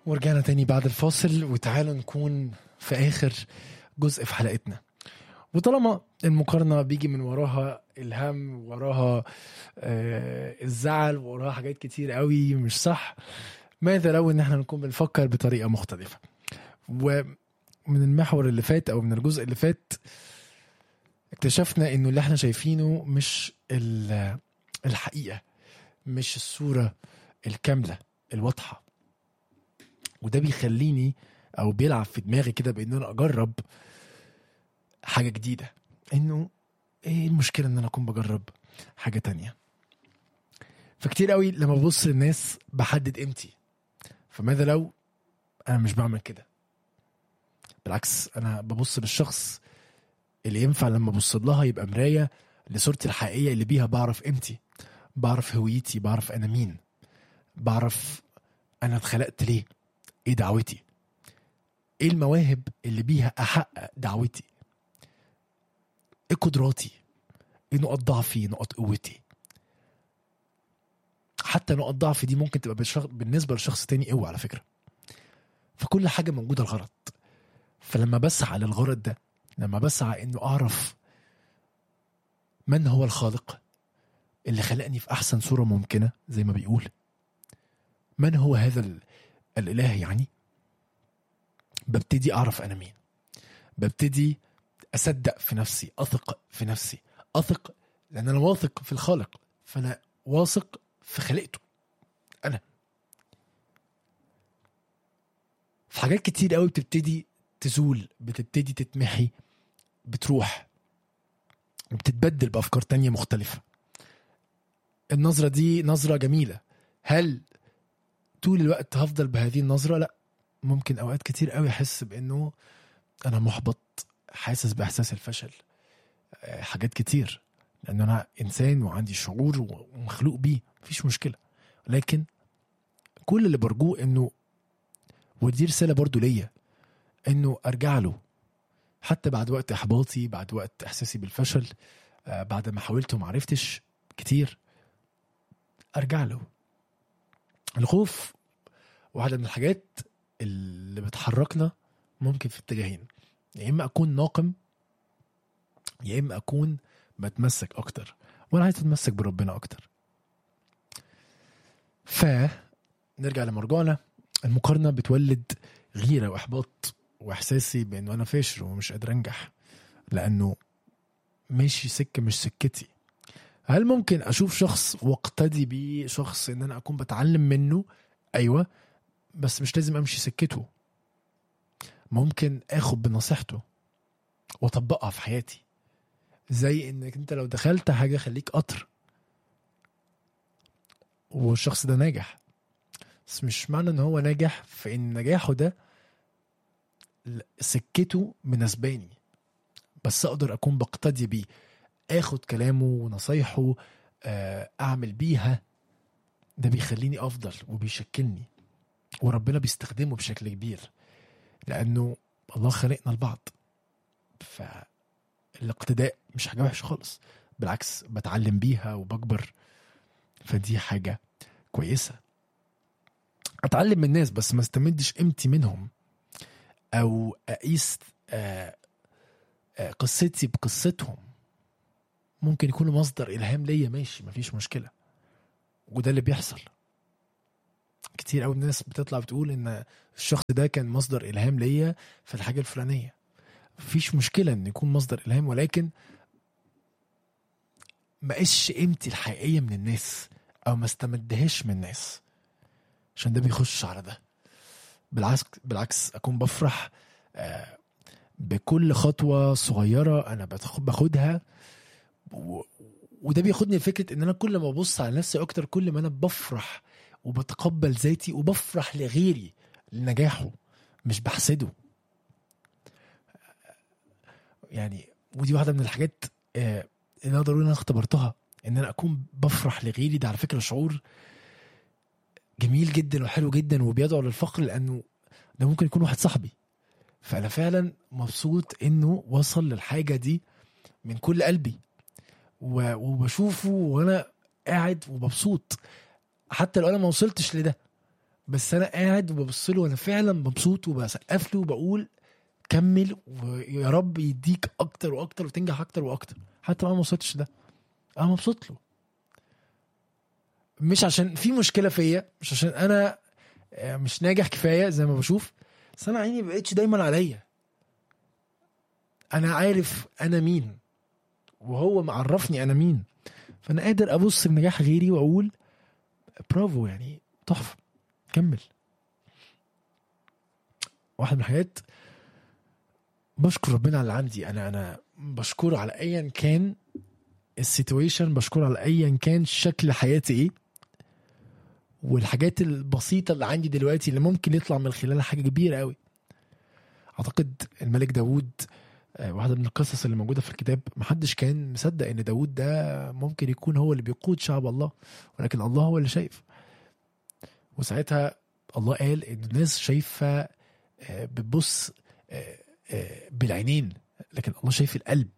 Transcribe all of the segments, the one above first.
ورجعنا تاني بعد الفاصل وتعالوا نكون في آخر جزء في حلقتنا وطالما المقارنة بيجي من وراها الهم وراها آه الزعل وراها حاجات كتير قوي مش صح ماذا لو ان احنا نكون بنفكر بطريقة مختلفة ومن المحور اللي فات او من الجزء اللي فات اكتشفنا انه اللي احنا شايفينه مش ال- الحقيقة مش الصورة الكاملة الواضحة وده بيخليني او بيلعب في دماغي كده بان انا اجرب حاجه جديده انه ايه المشكله ان انا اكون بجرب حاجه تانية فكتير قوي لما ببص للناس بحدد قيمتي فماذا لو انا مش بعمل كده بالعكس انا ببص للشخص اللي ينفع لما ابص لها يبقى مرايه لصورتي الحقيقيه اللي بيها بعرف قيمتي بعرف هويتي بعرف انا مين بعرف انا اتخلقت ليه ايه دعوتي ايه المواهب اللي بيها احقق دعوتي ايه قدراتي ايه نقط ضعفي نقط قوتي حتى نقط ضعفي دي ممكن تبقى بالشخ... بالنسبه لشخص تاني قوه على فكره فكل حاجه موجوده الغرض فلما بسعى للغرض ده لما بسعى انه اعرف من هو الخالق اللي خلقني في احسن صوره ممكنه زي ما بيقول من هو هذا ال... الاله يعني ببتدي اعرف انا مين ببتدي اصدق في نفسي اثق في نفسي اثق لان انا واثق في الخالق فانا واثق في خلقته انا في حاجات كتير قوي بتبتدي تزول بتبتدي تتمحي بتروح وبتتبدل بافكار تانية مختلفه النظره دي نظره جميله هل طول الوقت هفضل بهذه النظره لا ممكن اوقات كتير قوي احس بانه انا محبط حاسس باحساس الفشل آه، حاجات كتير لان انا انسان وعندي شعور ومخلوق بيه مفيش مشكله لكن كل اللي برجوه انه ودي رساله برضو ليا انه ارجع له حتى بعد وقت احباطي بعد وقت احساسي بالفشل آه، بعد ما حاولت وما عرفتش كتير ارجع له الخوف واحده من الحاجات اللي بتحركنا ممكن في اتجاهين يا اما اكون ناقم يا اما اكون بتمسك اكتر وانا عايز اتمسك بربنا اكتر ف نرجع لمرجوعنا المقارنه بتولد غيره واحباط واحساسي بانه انا فاشل ومش قادر انجح لانه ماشي سكه مش سكتي هل ممكن اشوف شخص واقتدي بيه شخص ان انا اكون بتعلم منه ايوه بس مش لازم امشي سكته ممكن اخد بنصيحته واطبقها في حياتي زي انك انت لو دخلت حاجه خليك قطر والشخص ده ناجح بس مش معنى ان هو ناجح فان نجاحه ده ل- سكته مناسباني بس اقدر اكون بقتدي بيه اخد كلامه ونصايحه آه، اعمل بيها ده بيخليني افضل وبيشكلني وربنا بيستخدمه بشكل كبير لانه الله خلقنا لبعض فالاقتداء مش حاجه وحشه خالص بالعكس بتعلم بيها وبكبر فدي حاجه كويسه اتعلم من الناس بس ما استمدش قيمتي منهم او اقيس آه، آه، قصتي بقصتهم ممكن يكونوا مصدر الهام ليا ماشي مفيش مشكله وده اللي بيحصل كتير قوي الناس بتطلع بتقول ان الشخص ده كان مصدر الهام ليا في الحاجه الفلانيه مفيش مشكله ان يكون مصدر الهام ولكن ما قيسش قيمتي الحقيقيه من الناس او ما استمدهاش من الناس عشان ده بيخش على ده بالعكس بالعكس اكون بفرح آه، بكل خطوه صغيره انا بتخ- باخدها و... وده بياخدني لفكره ان انا كل ما ببص على نفسي اكتر كل ما انا بفرح وبتقبل ذاتي وبفرح لغيري لنجاحه مش بحسده يعني ودي واحده من الحاجات آه، اللي اقدر اقول إن انا اختبرتها ان انا اكون بفرح لغيري ده على فكره شعور جميل جدا وحلو جدا وبيدعو للفخر لانه ده ممكن يكون واحد صاحبي فانا فعلا مبسوط انه وصل للحاجه دي من كل قلبي و- وبشوفه وانا قاعد ومبسوط حتى لو انا ما وصلتش لده بس انا قاعد وببص له وانا فعلا مبسوط وبسقف له وبقول كمل ويا رب يديك اكتر واكتر وتنجح اكتر واكتر حتى لو انا ما وصلتش ده انا مبسوط له مش عشان في مشكله فيا مش عشان انا آه، مش ناجح كفايه زي ما بشوف بس انا عيني بقتش دايما عليا انا عارف انا مين وهو معرفني انا مين فانا قادر ابص لنجاح غيري واقول برافو يعني تحفه كمل واحد من الحاجات بشكر ربنا على اللي عندي انا انا بشكره على ايا كان السيتويشن بشكره على ايا كان شكل حياتي ايه والحاجات البسيطه اللي عندي دلوقتي اللي ممكن يطلع من خلالها حاجه كبيره قوي اعتقد الملك داوود آه، واحده من القصص اللي موجوده في الكتاب محدش كان مصدق ان داوود ده ممكن يكون هو اللي بيقود شعب الله ولكن الله هو اللي شايف وساعتها الله قال ان الناس شايفه آه، بتبص آه، آه، بالعينين لكن الله شايف القلب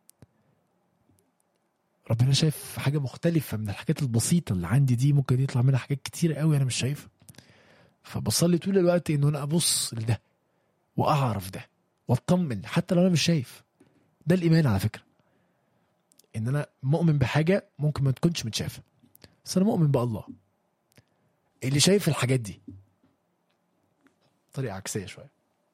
ربنا شايف حاجه مختلفه من الحاجات البسيطه اللي عندي دي ممكن يطلع منها حاجات كتير قوي انا مش شايفها فبصلي طول الوقت انه انا ابص لده واعرف ده واطمن حتى لو انا مش شايف ده الايمان على فكره ان انا مؤمن بحاجه ممكن ما تكونش متشافه بس انا مؤمن بالله اللي شايف الحاجات دي طريقه عكسيه شويه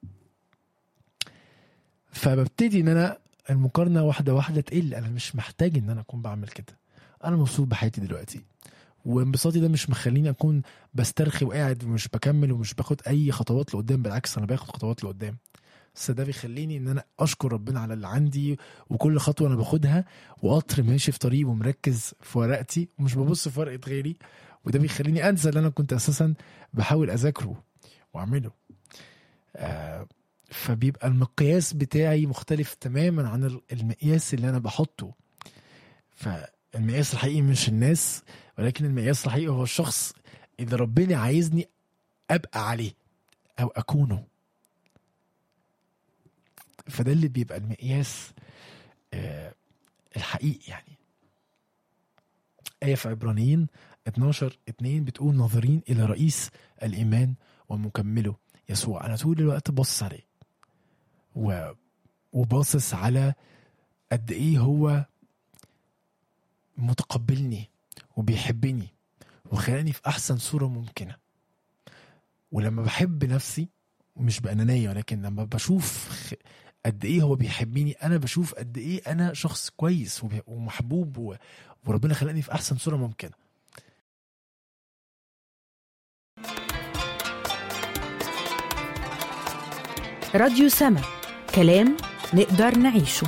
فببتدي ان انا المقارنه واحده واحده تقل انا مش محتاج ان انا اكون بعمل كده انا مبسوط بحياتي دلوقتي وانبساطي ده مش مخليني اكون بسترخي وقاعد ومش بكمل ومش باخد اي خطوات لقدام بالعكس انا باخد خطوات لقدام بس ده بيخليني ان انا اشكر ربنا على اللي عندي وكل خطوه انا باخدها وقطر ماشي في طريق ومركز في ورقتي ومش ببص في ورقه غيري وده بيخليني انسى اللي انا كنت اساسا بحاول اذاكره واعمله آه فبيبقى المقياس بتاعي مختلف تماما عن ال- المقياس اللي انا بحطه فالمقياس الحقيقي مش الناس ولكن المقياس الحقيقي هو الشخص اللي ربنا عايزني ابقى عليه او اكونه فده اللي بيبقى المقياس آه الحقيقي يعني آية في عبرانيين 12 2 بتقول ناظرين إلى رئيس الإيمان ومكمله يسوع أنا طول الوقت باصص عليه و... وباصص على قد إيه هو متقبلني وبيحبني وخلاني في أحسن صورة ممكنة ولما بحب نفسي مش بأنانية ولكن لما بشوف خ- قد ايه هو بيحبني انا بشوف قد ايه انا شخص كويس وب- ومحبوب و... وربنا خلقني في احسن صوره ممكنه راديو سما كلام نقدر نعيشه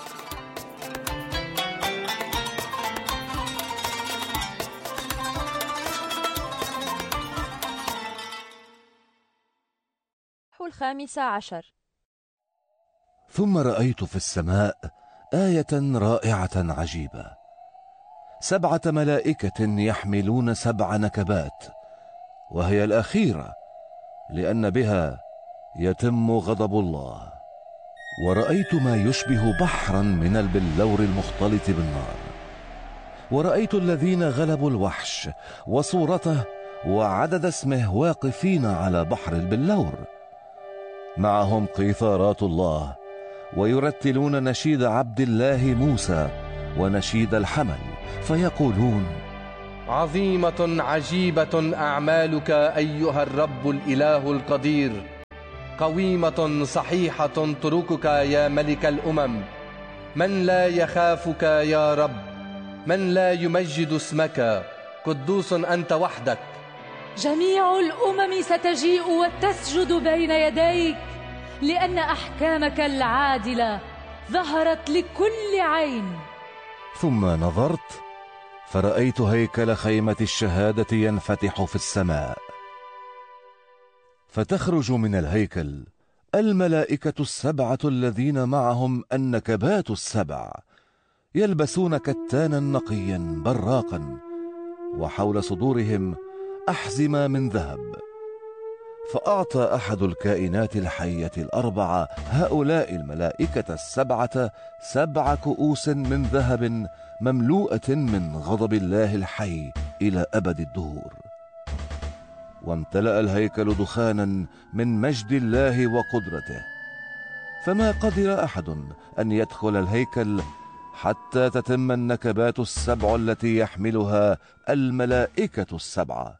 الخامسة عشر ثم رأيت في السماء آية رائعة عجيبة سبعة ملائكة يحملون سبع نكبات وهي الأخيرة لأن بها يتم غضب الله ورأيت ما يشبه بحرا من البلور المختلط بالنار ورأيت الذين غلبوا الوحش وصورته وعدد اسمه واقفين على بحر البلور معهم قيثارات الله ويرتلون نشيد عبد الله موسى ونشيد الحمل فيقولون عظيمة عجيبة أعمالك أيها الرب الإله القدير قويمة صحيحة طرقك يا ملك الأمم من لا يخافك يا رب من لا يمجد اسمك قدوس أنت وحدك جميع الامم ستجيء وتسجد بين يديك لان احكامك العادله ظهرت لكل عين ثم نظرت فرأيت هيكل خيمة الشهادة ينفتح في السماء فتخرج من الهيكل الملائكة السبعة الذين معهم النكبات السبع يلبسون كتانا نقيا براقا وحول صدورهم أحزمة من ذهب فأعطى أحد الكائنات الحية الأربعة هؤلاء الملائكة السبعة سبع كؤوس من ذهب مملوءة من غضب الله الحي إلى أبد الدهور وامتلأ الهيكل دخانا من مجد الله وقدرته فما قدر أحد أن يدخل الهيكل حتى تتم النكبات السبع التي يحملها الملائكة السبعة